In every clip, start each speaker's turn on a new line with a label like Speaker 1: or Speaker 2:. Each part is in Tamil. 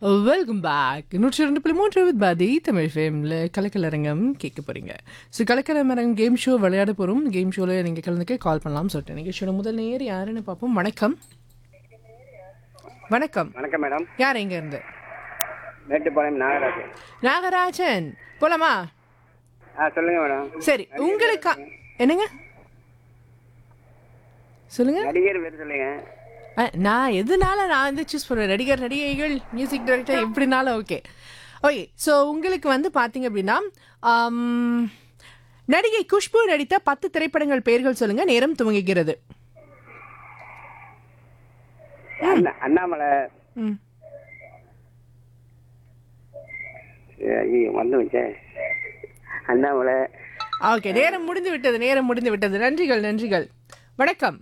Speaker 1: வெல்கம் பேக் நூற்றி ரெண்டு புள்ளி மூன்று வித் பாதி தமிழ் ஃபேமில் கலக்கலரங்கம் கேட்க போகிறீங்க ஸோ கலக்கலரங்கம் கேம் ஷோ விளையாட போகிறோம் கேம் ஷோவில் நீங்கள் கலந்துக்க கால் பண்ணலாம் சொல்லிட்டு நிகழ்ச்சியோட முதல் நேர் யாருன்னு பார்ப்போம் வணக்கம் வணக்கம்
Speaker 2: வணக்கம் மேடம்
Speaker 1: யார் எங்க இருந்து
Speaker 2: மேட்டுப்பாளையம் நாகராஜன்
Speaker 1: நாகராஜன் போலாமா
Speaker 2: ஆ சொல்லுங்க மேடம்
Speaker 1: சரி உங்களுக்கு என்னங்க சொல்லுங்க
Speaker 2: நடிகர் பேர் சொல்லுங்க
Speaker 1: அஹ், நான் எதுனால நான் வந்து சூஸ் பண்ணுவேன் நடிகர் நடிகைகள் மியூசிக் டைரக்டர் எப்படினாலும் ஓகே ஓகே ஸோ உங்களுக்கு வந்து பார்த்தீங்க அப்படின்னா ஆம், நடிகை குஷ்பு நடித்த பத்து திரைப்படங்கள் பெயர்கள் சொல்லுங்க நேரம் துவங்குகிறது
Speaker 2: அண்ணா அண்ணாமலை
Speaker 1: ம்
Speaker 2: ஐயோ வந்து வச்சேன் அண்ணாமலை
Speaker 1: ஓகே நேரம் முடிந்து விட்டது நேரம் முடிந்து விட்டது நன்றிகள் நன்றிகள் வணக்கம்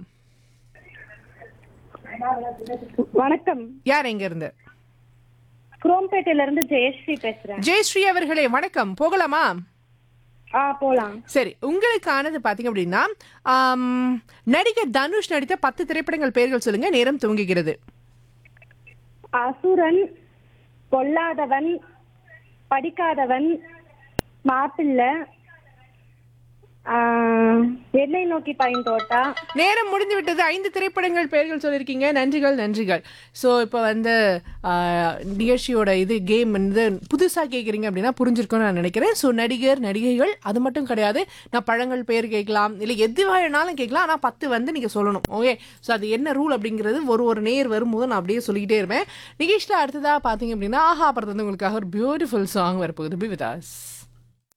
Speaker 3: வணக்கம்
Speaker 1: யார் எங்க இருந்து
Speaker 3: குரோம்பேட்டையில இருந்து ஜெயஸ்ரீ பேசுறேன்
Speaker 1: ஜெயஸ்ரீ அவர்களே வணக்கம் போகலாமா
Speaker 3: ஆ போலாம்
Speaker 1: சரி உங்களுக்கானது பார்த்தீங்க அப்படின்னா ஆம், நடிகர் தனுஷ் நடித்த பத்து திரைப்படங்கள் பெயர்கள் சொல்லுங்க நேரம் துவங்குகிறது
Speaker 3: அசுரன் பொல்லாதவன் படிக்காதவன் மாப்பிள்ளை ஆ, எண்ணெய் நோக்கி பயன் தோட்டா
Speaker 1: நேரம் முடிந்து விட்டது ஐந்து திரைப்படங்கள் பெயர்கள் சொல்லியிருக்கீங்க நன்றிகள் நன்றிகள் ஸோ இப்போ வந்து ஆ, நிகழ்ச்சியோட இது கேம் வந்து புதுசாக கேட்குறீங்க அப்படின்னா புரிஞ்சிருக்கும்னு நான் நினைக்கிறேன் ஸோ நடிகர் நடிகைகள் அது மட்டும் கிடையாது நான் பழங்கள் பெயர் கேட்கலாம் இல்லை எது வேணாலும் கேட்கலாம் ஆனால் பத்து வந்து நீங்கள் சொல்லணும் ஓகே ஸோ அது என்ன ரூல் அப்படிங்கிறது ஒரு ஒரு நேர் வரும்போது நான் அப்படியே சொல்லிக்கிட்டே இருப்பேன் நிகழ்ச்சியில் அடுத்ததாக பார்த்தீங்க அப்படின்னா ஆஹா படத்துல வந்து உங்களுக்காக ஒரு பியூட்டிஃபுல் சாங் வரப்போகுது பி வித் us